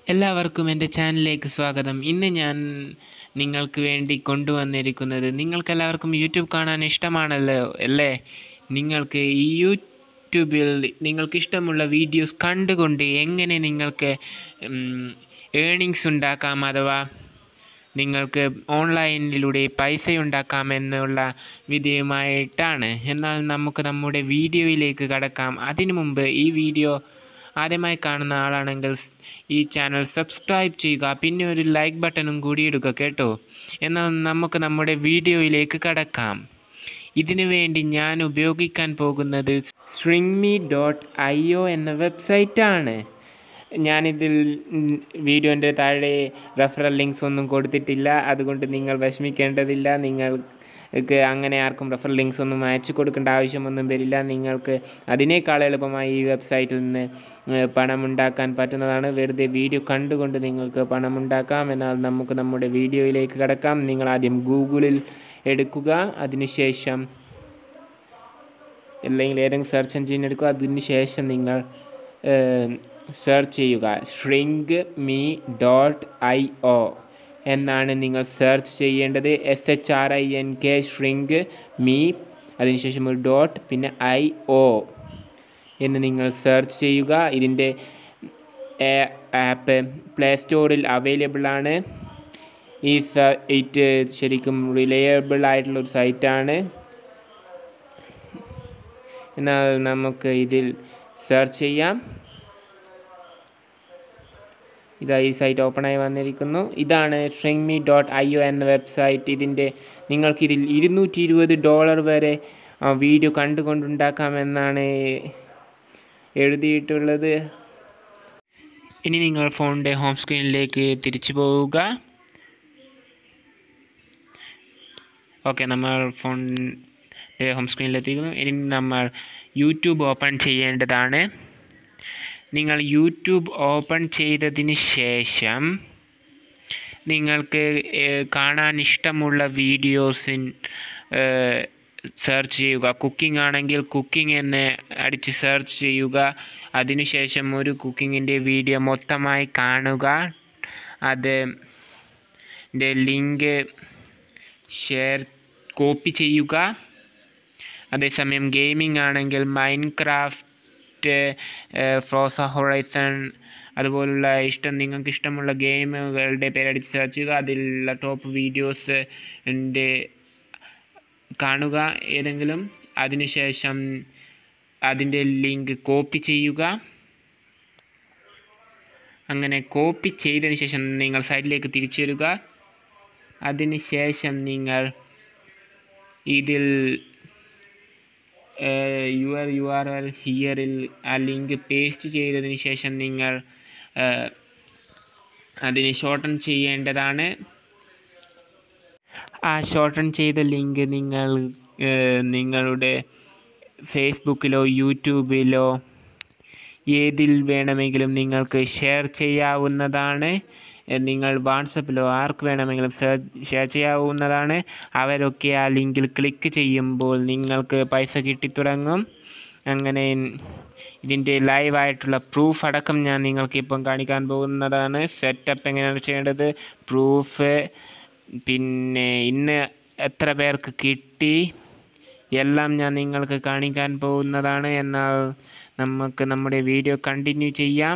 എല്ലാവർക്കും എൻ്റെ ചാനലിലേക്ക് സ്വാഗതം ഇന്ന് ഞാൻ നിങ്ങൾക്ക് വേണ്ടി കൊണ്ടുവന്നിരിക്കുന്നത് നിങ്ങൾക്കെല്ലാവർക്കും യൂട്യൂബ് കാണാൻ ഇഷ്ടമാണല്ലോ അല്ലേ നിങ്ങൾക്ക് ഈ യൂട്യൂബിൽ നിങ്ങൾക്ക് ഇഷ്ടമുള്ള വീഡിയോസ് കണ്ടുകൊണ്ട് എങ്ങനെ നിങ്ങൾക്ക് ഏണിങ്സ് ഉണ്ടാക്കാം അഥവാ നിങ്ങൾക്ക് ഓൺലൈനിലൂടെ പൈസ ഉണ്ടാക്കാമെന്നുള്ള വിധേയമായിട്ടാണ് എന്നാൽ നമുക്ക് നമ്മുടെ വീഡിയോയിലേക്ക് കടക്കാം അതിനു മുമ്പ് ഈ വീഡിയോ ആദ്യമായി കാണുന്ന ആളാണെങ്കിൽ സ് ഈ ചാനൽ സബ്സ്ക്രൈബ് ചെയ്യുക പിന്നെ ഒരു ലൈക്ക് ബട്ടണും കൂടി ഇടുക കേട്ടോ എന്നാൽ നമുക്ക് നമ്മുടെ വീഡിയോയിലേക്ക് കടക്കാം ഇതിനു വേണ്ടി ഞാൻ ഉപയോഗിക്കാൻ പോകുന്നത് സ്ട്രിങ്മി ഡോട്ട് ഐ ഒ എന്ന വെബ്സൈറ്റാണ് ഞാനിതിൽ വീഡിയോൻ്റെ താഴെ റെഫറൽ ലിങ്ക്സ് ഒന്നും കൊടുത്തിട്ടില്ല അതുകൊണ്ട് നിങ്ങൾ വിഷമിക്കേണ്ടതില്ല നിങ്ങൾക്ക് അങ്ങനെ ആർക്കും റെഫറൽ ലിങ്ക്സ് ഒന്നും അയച്ചു കൊടുക്കേണ്ട ആവശ്യമൊന്നും വരില്ല നിങ്ങൾക്ക് അതിനേക്കാൾ എളുപ്പമായി ഈ വെബ്സൈറ്റിൽ നിന്ന് പണമുണ്ടാക്കാൻ പറ്റുന്നതാണ് വെറുതെ വീഡിയോ കണ്ടുകൊണ്ട് നിങ്ങൾക്ക് പണമുണ്ടാക്കാം എന്നാൽ നമുക്ക് നമ്മുടെ വീഡിയോയിലേക്ക് കടക്കാം നിങ്ങൾ ആദ്യം ഗൂഗിളിൽ എടുക്കുക അതിനുശേഷം അല്ലെങ്കിൽ ഏതെങ്കിലും സെർച്ച് എഞ്ചിൻ എടുക്കുക അതിന് ശേഷം നിങ്ങൾ സെർച്ച് ചെയ്യുക shrink me dot I O എന്നാണ് നിങ്ങൾ സെർച്ച് ചെയ്യേണ്ടത് S H R I N K shrink me അതിനുശേഷം ഒരു ഡോട്ട് പിന്നെ ഐ ഒ എന്ന് നിങ്ങൾ സെർച്ച് ചെയ്യുക ഇതിൻ്റെ ആപ്പ് പ്ലേ സ്റ്റോറിൽ അവൈലബിൾ ആണ് ഈ സൈറ്റ് ശരിക്കും റിലയബിൾ ആയിട്ടുള്ള ഒരു സൈറ്റാണ് എന്നാൽ നമുക്ക് ഇതിൽ സെർച്ച് ചെയ്യാം ഇതാ ഈ സൈറ്റ് ഓപ്പണായി വന്നിരിക്കുന്നു ഇതാണ് ഷ്രിങ്മി ഡോട്ട് ഐ ഒ എന്ന വെബ്സൈറ്റ് ഇതിൻ്റെ നിങ്ങൾക്കിതിൽ ഇരുന്നൂറ്റി ഇരുപത് ഡോളർ വരെ വീഡിയോ കണ്ടുകൊണ്ടുണ്ടാക്കാമെന്നാണ് എഴുതിയിട്ടുള്ളത് ഇനി നിങ്ങൾ ഫോണിൻ്റെ ഹോം സ്ക്രീനിലേക്ക് തിരിച്ചു പോവുക ഓക്കെ നമ്മൾ ഫോണിൻ്റെ ഹോം സ്ക്രീനിലെത്തിക്കുന്നു ഇനി നമ്മൾ യൂട്യൂബ് ഓപ്പൺ ചെയ്യേണ്ടതാണ് നിങ്ങൾ യൂട്യൂബ് ഓപ്പൺ ചെയ്തതിന് ശേഷം നിങ്ങൾക്ക് കാണാൻ ഇഷ്ടമുള്ള വീഡിയോസിൻ സെർച്ച് ചെയ്യുക കുക്കിംഗ് ആണെങ്കിൽ കുക്കിംഗ് എന്ന് അടിച്ച് സെർച്ച് ചെയ്യുക അതിനുശേഷം ഒരു കുക്കിങ്ങിൻ്റെ വീഡിയോ മൊത്തമായി കാണുക അത് ലിങ്ക് ഷെയർ കോപ്പി ചെയ്യുക അതേസമയം ഗെയിമിംഗ് ആണെങ്കിൽ മൈൻക്രാഫ്റ്റ് ഫ്രോസ ഹൊറൈസൺ അതുപോലുള്ള ഇഷ്ടം നിങ്ങൾക്ക് ഇഷ്ടമുള്ള ഗെയിമുകളുടെ പേരടിച്ച് സെർച്ച് ചെയ്യുക അതിലുള്ള ടോപ്പ് വീഡിയോസ് എൻ്റെ കാണുക ഏതെങ്കിലും അതിനുശേഷം അതിൻ്റെ ലിങ്ക് കോപ്പി ചെയ്യുക അങ്ങനെ കോപ്പി ചെയ്തതിന് ശേഷം നിങ്ങൾ സൈറ്റിലേക്ക് തിരിച്ചു വരിക അതിന് ശേഷം നിങ്ങൾ ഇതിൽ യുവർ യു ആർ എൽ ഹിയറിൽ ആ ലിങ്ക് പേസ്റ്റ് ചെയ്തതിന് ശേഷം നിങ്ങൾ അതിന് ഷോർട്ടൺ ചെയ്യേണ്ടതാണ് ആ ഷോർട്ടൺ ചെയ്ത ലിങ്ക് നിങ്ങൾ നിങ്ങളുടെ ഫേസ്ബുക്കിലോ യൂട്യൂബിലോ ഏതിൽ വേണമെങ്കിലും നിങ്ങൾക്ക് ഷെയർ ചെയ്യാവുന്നതാണ് നിങ്ങൾ വാട്സപ്പിലോ ആർക്ക് വേണമെങ്കിലും ഷെയർ ചെയ്യാവുന്നതാണ് അവരൊക്കെ ആ ലിങ്കിൽ ക്ലിക്ക് ചെയ്യുമ്പോൾ നിങ്ങൾക്ക് പൈസ കിട്ടിത്തുടങ്ങും അങ്ങനെ ഇതിൻ്റെ ലൈവായിട്ടുള്ള പ്രൂഫ് അടക്കം ഞാൻ നിങ്ങൾക്ക് ഇപ്പം കാണിക്കാൻ പോകുന്നതാണ് സെറ്റപ്പ് എങ്ങനെയാണ് ചെയ്യേണ്ടത് പ്രൂഫ് പിന്നെ ഇന്ന് എത്ര പേർക്ക് കിട്ടി എല്ലാം ഞാൻ നിങ്ങൾക്ക് കാണിക്കാൻ പോകുന്നതാണ് എന്നാൽ നമുക്ക് നമ്മുടെ വീഡിയോ കണ്ടിന്യൂ ചെയ്യാം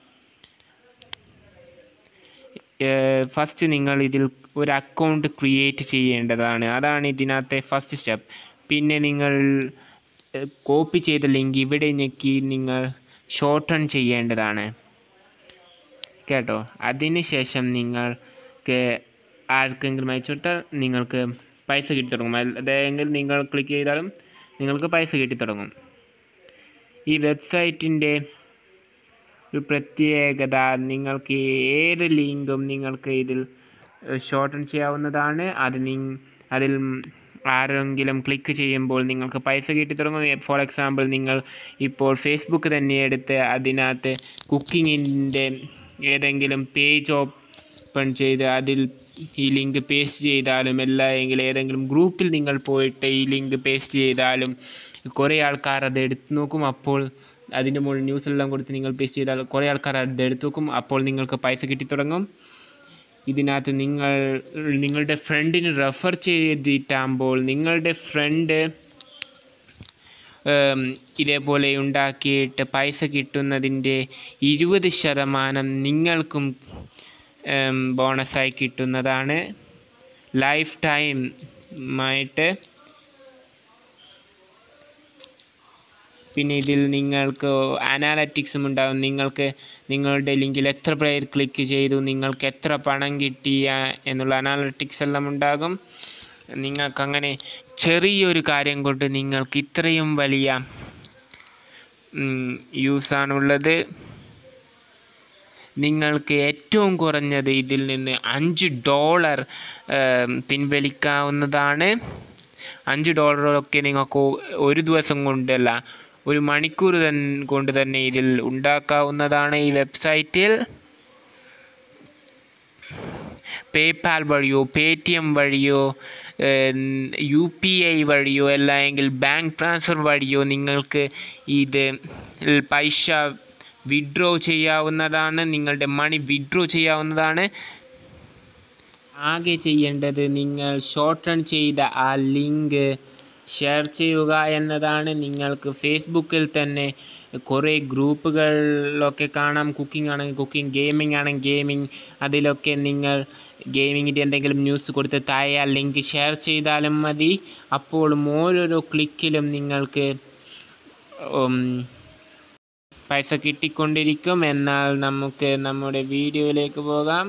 ഫസ്റ്റ് നിങ്ങൾ ഇതിൽ ഒരു അക്കൗണ്ട് ക്രിയേറ്റ് ചെയ്യേണ്ടതാണ് അതാണ് ഇതിനകത്തെ ഫസ്റ്റ് സ്റ്റെപ്പ് പിന്നെ നിങ്ങൾ കോപ്പി ചെയ്ത ലിങ്ക് ഇവിടെ ഞെക്കി നിങ്ങൾ ഷോർട്ടൺ ചെയ്യേണ്ടതാണ് കേട്ടോ അതിന് ശേഷം നിങ്ങൾക്ക് ആർക്കെങ്കിലും അയച്ചു കൊടുത്താൽ നിങ്ങൾക്ക് പൈസ കിട്ടി തുടങ്ങും അതെങ്കിൽ നിങ്ങൾ ക്ലിക്ക് ചെയ്താലും നിങ്ങൾക്ക് പൈസ കിട്ടി തുടങ്ങും ഈ വെബ്സൈറ്റിൻ്റെ ഒരു പ്രത്യേകത നിങ്ങൾക്ക് ഏത് ലിങ്കും നിങ്ങൾക്ക് ഇതിൽ ഷോർട്ടൺ ചെയ്യാവുന്നതാണ് അത് നി അതിൽ ആരെങ്കിലും ക്ലിക്ക് ചെയ്യുമ്പോൾ നിങ്ങൾക്ക് പൈസ കിട്ടി തുടങ്ങും ഫോർ എക്സാമ്പിൾ നിങ്ങൾ ഇപ്പോൾ ഫേസ്ബുക്ക് തന്നെ എടുത്ത് അതിനകത്ത് കുക്കിങ്ങിൻ്റെ ഏതെങ്കിലും പേജ് ഓപ്പൺ ചെയ്ത് അതിൽ ഈ ലിങ്ക് പേസ്റ്റ് ചെയ്താലും അല്ല എങ്കിൽ ഏതെങ്കിലും ഗ്രൂപ്പിൽ നിങ്ങൾ പോയിട്ട് ഈ ലിങ്ക് പേസ്റ്റ് ചെയ്താലും കുറേ ആൾക്കാർ അത് എടുത്ത് നോക്കും അപ്പോൾ അതിൻ്റെ മുകളിൽ ന്യൂസ് എല്ലാം കൊടുത്ത് നിങ്ങൾ പേസ്റ്റ് ചെയ്താൽ കുറേ ആൾക്കാർ അത് എടുത്ത് വെക്കും അപ്പോൾ നിങ്ങൾക്ക് പൈസ കിട്ടി തുടങ്ങും ഇതിനകത്ത് നിങ്ങൾ നിങ്ങളുടെ ഫ്രണ്ടിന് റെഫർ ചെയ്തിട്ടാകുമ്പോൾ നിങ്ങളുടെ ഫ്രണ്ട് ഏം, ഇതേപോലെ ഉണ്ടാക്കിയിട്ട് പൈസ കിട്ടുന്നതിൻ്റെ ഇരുപത് ശതമാനം നിങ്ങൾക്കും ഏം, ബോണസായി കിട്ടുന്നതാണ് ലൈഫ് ടൈം ആയിട്ട് പിന്നെ ഇതിൽ നിങ്ങൾക്ക് അനാലറ്റിക്സും ഉണ്ടാകും നിങ്ങൾക്ക് നിങ്ങളുടെ ലിങ്കിൽ എത്ര പേർ ക്ലിക്ക് ചെയ്തു നിങ്ങൾക്ക് എത്ര പണം കിട്ടിയ എന്നുള്ള അനാലറ്റിക്സ് എല്ലാം ഉണ്ടാകും നിങ്ങൾക്കങ്ങനെ ചെറിയൊരു കാര്യം കൊണ്ട് നിങ്ങൾക്ക് ഇത്രയും വലിയ യൂസാണുള്ളത് നിങ്ങൾക്ക് ഏറ്റവും കുറഞ്ഞത് ഇതിൽ നിന്ന് അഞ്ച് ഡോളർ പിൻവലിക്കാവുന്നതാണ് അഞ്ച് ഡോളറൊക്കെ നിങ്ങൾക്ക് ഒ- ഒരു ദിവസം കൊണ്ടല്ല ഒരു മണിക്കൂർ തൻ കൊണ്ട് തന്നെ ഇതിൽ ഉണ്ടാക്കാവുന്നതാണ് ഈ വെബ്സൈറ്റിൽ പേപാൽ വഴിയോ പേ ടി എം വഴിയോ യു പി ഐ വഴിയോ അല്ല എങ്കിൽ ബാങ്ക് ട്രാൻസ്ഫർ വഴിയോ നിങ്ങൾക്ക് ഇത് ൽ പൈസ വിഡ്രോ ചെയ്യാവുന്നതാണ് നിങ്ങളുടെ മണി വിഡ്രോ ചെയ്യാവുന്നതാണ് ആകെ ചെയ്യേണ്ടത് നിങ്ങൾ ഷോർട്ട് റൺ ചെയ്ത ആ ലിങ്ക് ഷെയർ ചെയ്യുക എന്നതാണ് നിങ്ങൾക്ക് ഫേസ്ബുക്കിൽ തന്നെ കുറേ ഗ്രൂപ്പുകളിലൊക്കെ കാണാം കുക്കിംഗ് ആണെങ്കിൽ കുക്കിംഗ് ഗെയിമിംഗ് ആണെങ്കിൽ ഗെയിമിംഗ് അതിലൊക്കെ നിങ്ങൾ ഗെയിമിങ്ങിൻ്റെ എന്തെങ്കിലും ന്യൂസ് കൊടുത്ത് താഴെ ആ ലിങ്ക് ഷെയർ ചെയ്താലും മതി അപ്പോഴും ഓരോരോ ക്ലിക്കിലും നിങ്ങൾക്ക് ഉം, പൈസ കിട്ടിക്കൊണ്ടിരിക്കും എന്നാൽ നമുക്ക് നമ്മുടെ വീഡിയോയിലേക്ക് പോകാം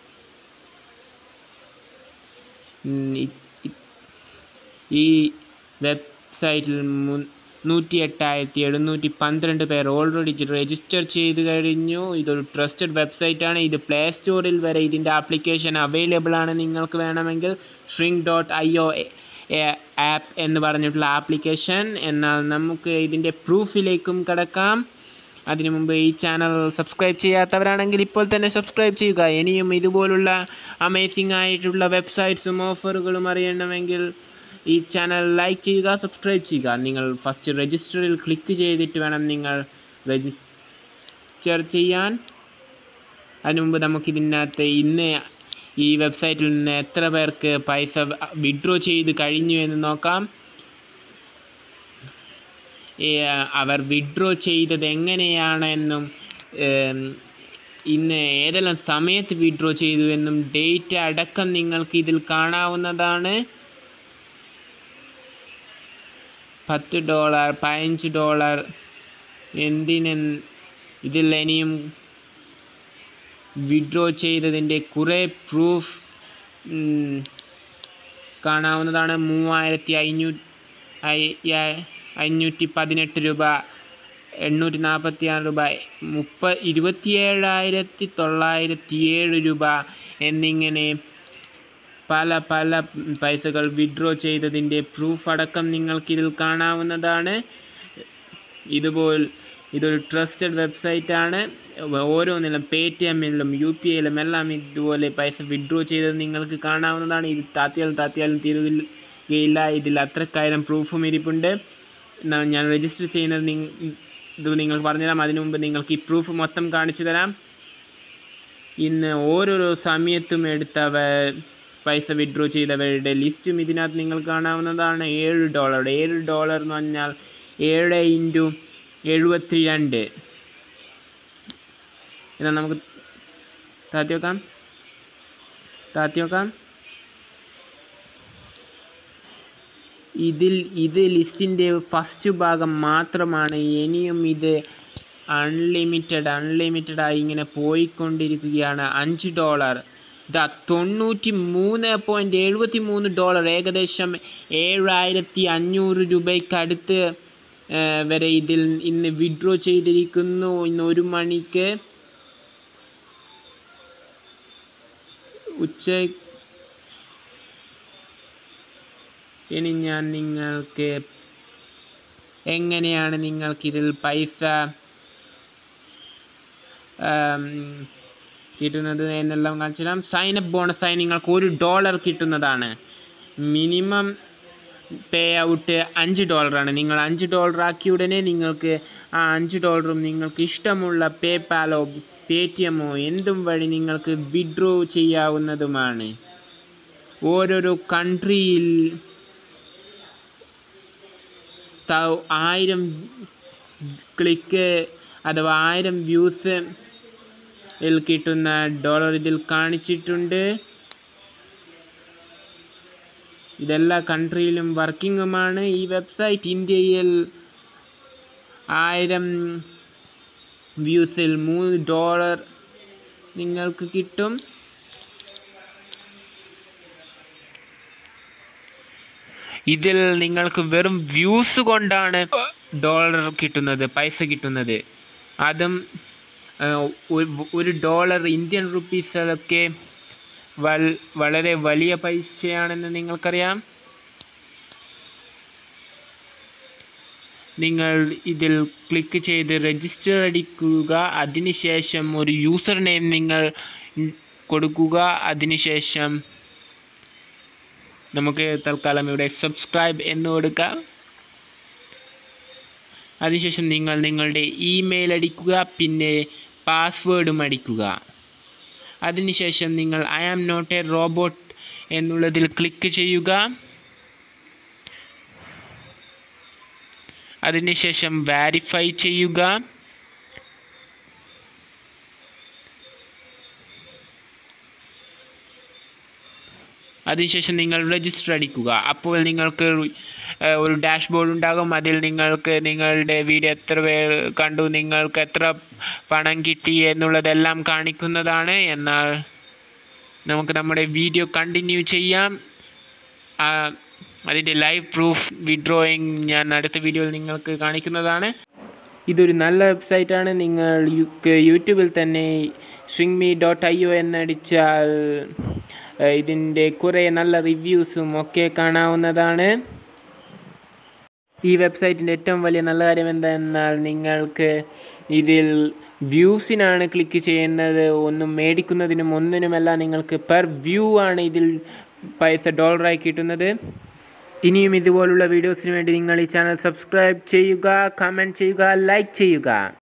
ഉം, ഇ- ഇ- ഈ വെബ്സൈറ്റിൽ നൂറ്റി എട്ടായിരത്തി എഴുന്നൂറ്റി പന്ത്രണ്ട് പേർ ഓൾറെഡി രജിസ്റ്റർ ചെയ്ത് കഴിഞ്ഞു ഇതൊരു ട്രസ്റ്റഡ് വെബ്സൈറ്റാണ് ഇത് പ്ലേ സ്റ്റോറിൽ വരെ ഇതിൻ്റെ ആപ്ലിക്കേഷൻ അവൈലബിൾ ആണ് നിങ്ങൾക്ക് വേണമെങ്കിൽ string dot I O app എന്ന് പറഞ്ഞിട്ടുള്ള ആപ്ലിക്കേഷൻ എന്നാൽ നമുക്ക് ഇതിൻ്റെ പ്രൂഫിലേക്കും കിടക്കാം അതിനു മുമ്പ് ഈ ചാനൽ സബ്സ്ക്രൈബ് ചെയ്യാത്തവരാണെങ്കിൽ ഇപ്പോൾ തന്നെ സബ്സ്ക്രൈബ് ചെയ്യുക ഇനിയും ഇതുപോലുള്ള അമേസിംഗ് ആയിട്ടുള്ള വെബ്സൈറ്റ്സും ഓഫറുകളും അറിയണമെങ്കിൽ ഈ ചാനൽ ലൈക്ക് ചെയ്യുക സബ്സ്ക്രൈബ് ചെയ്യുക നിങ്ങൾ ഫസ്റ്റ് രജിസ്റ്ററിൽ ക്ലിക്ക് ചെയ്തിട്ട് വേണം നിങ്ങൾ രജിസ്റ്റർ ചെയ്യാൻ അതിനു മുമ്പ് നമുക്കിതിനകത്ത് ഇന്ന് ഈ വെബ്സൈറ്റിൽ നിന്ന് എത്ര പേർക്ക് പൈസ വിഡ്രോ ചെയ്ത് കഴിഞ്ഞു എന്ന് നോക്കാം ഏ, അവർ വിഡ്രോ ചെയ്തത് എങ്ങനെയാണെന്നും ഏം, ഇന്ന് ഏതെല്ലാം സമയത്ത് വിഡ്രോ ചെയ്തു എന്നും ഡേറ്റ് അടക്കം നിങ്ങൾക്ക് ഇതിൽ കാണാവുന്നതാണ് പത്ത് ഡോളർ പതിനഞ്ച് ഡോളർ എന്തിന് ഇതിൽ ഇനിയും വിഡ്രോ ചെയ്തതിൻ്റെ കുറേ പ്രൂഫ് കാണാവുന്നതാണ് മൂവായിരത്തി അഞ്ഞൂ അഞ്ഞൂറ്റി പതിനെട്ട് രൂപ എണ്ണൂറ്റി നാൽപ്പത്തി ആറ് രൂപ മുപ്പ ഇരുപത്തിയേഴായിരത്തി തൊള്ളായിരത്തി ഏഴ് രൂപ എന്നിങ്ങനെ പല പല പൈസകൾ വിഡ്രോ ചെയ്തതിൻ്റെ പ്രൂഫ് അടക്കം നിങ്ങൾക്കിതിൽ കാണാവുന്നതാണ് ഇതുപോൽ ഇതൊരു ട്രസ്റ്റഡ് വെബ്സൈറ്റാണ് ഓരോന്നിലും പേ ടി എമ്മിലും യു പി ഐയിലും എല്ലാം ഇതുപോലെ പൈസ വിഡ്രോ ചെയ്തത് നിങ്ങൾക്ക് കാണാവുന്നതാണ് ഇത് താത്തിയാൽ താത്തിയാലും തീരുകയില്ല ഇതിൽ അത്രക്കായിരം പ്രൂഫും ഇരിപ്പുണ്ട് എന്നാ ഞാൻ രജിസ്റ്റർ ചെയ്യുന്നത് നിങ്ങ ഇത് നിങ്ങൾക്ക് പറഞ്ഞുതരാം അതിനു മുമ്പ് നിങ്ങൾക്ക് ഈ പ്രൂഫ് മൊത്തം കാണിച്ചു തരാം ഇന്ന് ഓരോരോ സമയത്തും എടുത്തവ പൈസ വിഡ്രോ ചെയ്തവരുടെ ലിസ്റ്റും ഇതിനകത്ത് നിങ്ങൾ കാണാവുന്നതാണ് ഏഴ് ഡോളർ ഏഴ് ഡോളർ എന്ന് പറഞ്ഞാൽ ഏഴ് ഇൻറ്റു എഴുപത്തി രണ്ട് എന്നാൽ നമുക്ക് താത്തി വെക്കാം താത്തി വെക്കാം ഇതിൽ ഇത് ലിസ്റ്റിൻ്റെ ഫസ്റ്റ് ഭാഗം മാത്രമാണ് ഇനിയും ഇത് അൺലിമിറ്റഡ് അൺലിമിറ്റഡ് ആയി ഇങ്ങനെ പോയിക്കൊണ്ടിരിക്കുകയാണ് അഞ്ച് ഡോളർ ഇതാ തൊണ്ണൂറ്റി മൂന്ന് പോയിൻറ്റ് എഴുപത്തി മൂന്ന് ഡോളർ ഏകദേശം ഏഴായിരത്തി അഞ്ഞൂറ് രൂപയ്ക്കടുത്ത് ആ, വരെ ഇതിൽ ഇന്ന് വിഡ്രോ ചെയ്തിരിക്കുന്നു ഇന്ന് ഒരു മണിക്ക് ഉച്ച ഇനി ഞാൻ നിങ്ങൾക്ക് എങ്ങനെയാണ് നിങ്ങൾക്കിതിൽ പൈസ ആം, കിട്ടുന്നത് എന്നെല്ലാം കാണിച്ചു തരാം സൈൻ അപ്പ് ബോണസായി നിങ്ങൾക്ക് ഒരു ഡോളർ കിട്ടുന്നതാണ് മിനിമം പേ ഔട്ട് അഞ്ച് ഡോളറാണ് നിങ്ങൾ അഞ്ച് ഡോളർ ആക്കിയ ഉടനെ നിങ്ങൾക്ക് ആ അഞ്ച് ഡോളറും നിങ്ങൾക്ക് ഇഷ്ടമുള്ള പേപാലോ പേ ടി എമ്മോ എന്തും വഴി നിങ്ങൾക്ക് വിഡ്രോ ചെയ്യാവുന്നതുമാണ് ഓരോരോ കൺട്രിയിൽ ത- ആയിരം ക്ലിക്ക് അഥവാ ആയിരം വ്യൂസ് ിൽ കിട്ടുന്ന ഡോളർ ഇതിൽ കാണിച്ചിട്ടുണ്ട് ഇതെല്ലാ കൺട്രിയിലും വർക്കിങ്ങുമാണ് ഈ വെബ്സൈറ്റ് ഇന്ത്യയിൽ ആയിരം വ്യൂസിൽ മൂന്ന് ഡോളർ നിങ്ങൾക്ക് കിട്ടും ഇതിൽ നിങ്ങൾക്ക് വെറും വ്യൂസ് കൊണ്ടാണ് ഡോളർ കിട്ടുന്നത് പൈസ കിട്ടുന്നത് അതും ആ, ഒരു- ഒരു ഡോളർ ഇന്ത്യൻ റുപ്പീസിലൊക്കെ വൽ വളരെ വലിയ പൈസയാണെന്ന് നിങ്ങൾക്കറിയാം നിങ്ങൾ ഇതിൽ ക്ലിക്ക് ചെയ്ത് രജിസ്റ്റർ അടിക്കുക അതിനുശേഷം ഒരു യൂസർ നെയിം നിങ്ങൾ കൊടുക്കുക അതിനുശേഷം നമുക്ക് തൽക്കാലം ഇവിടെ സബ്സ്ക്രൈബ് എന്ന് കൊടുക്കാം അതിനുശേഷം നിങ്ങൾ നിങ്ങളുടെ ഇമെയിൽ അടിക്കുക പിന്നെ പാസ്വേഡും അടിക്കുക അതിനുശേഷം നിങ്ങൾ I am not a robot എന്നുള്ളതിൽ ക്ലിക്ക് ചെയ്യുക അതിനുശേഷം വാരിഫൈ ചെയ്യുക അതിനുശേഷം നിങ്ങൾ രജിസ്റ്റർ അടിക്കുക അപ്പോൾ നിങ്ങൾക്ക് ഏഹ്, ഒരു ഡാഷ്ബോർഡ് ഉണ്ടാകും അതിൽ നിങ്ങൾക്ക് നിങ്ങളുടെ വീഡിയോ എത്ര പേർ കണ്ടു നിങ്ങൾക്ക് എത്ര പണം കിട്ടി എന്നുള്ളതെല്ലാം കാണിക്കുന്നതാണ് എന്നാൽ നമുക്ക് നമ്മുടെ വീഡിയോ കണ്ടിന്യൂ ചെയ്യാം ആ, അതിൻ്റെ ലൈവ് പ്രൂഫ് വിഡ്രോയിങ് ഞാൻ അടുത്ത വീഡിയോയിൽ നിങ്ങൾക്ക് കാണിക്കുന്നതാണ് ഇതൊരു നല്ല വെബ്സൈറ്റാണ് നിങ്ങൾ യു- യൂട്യൂബിൽ തന്നെ swing me dot I O എന്നടിച്ചാൽ ഏഹ്, ഇതിൻ്റെ കുറേ നല്ല റിവ്യൂസും ഒക്കെ കാണാവുന്നതാണ് ഈ വെബ്സൈറ്റിൻ്റെ ഏറ്റവും വലിയ നല്ല കാര്യം എന്തെന്നാൽ നിങ്ങൾക്ക് ഇതിൽ വ്യൂസിനാണ് ക്ലിക്ക് ചെയ്യുന്നത് ഒന്നും മേടിക്കുന്നതിനും ഒന്നിനുമല്ല നിങ്ങൾക്ക് പെർ വ്യൂ ആണ് ഇതിൽ പൈസ ഡോളറായി കിട്ടുന്നത് ഇനിയും ഇതുപോലുള്ള വീഡിയോസിന് വേണ്ടി നിങ്ങൾ ഈ ചാനൽ സബ്സ്ക്രൈബ് ചെയ്യുക കമൻറ്റ് ചെയ്യുക ലൈക്ക് ചെയ്യുക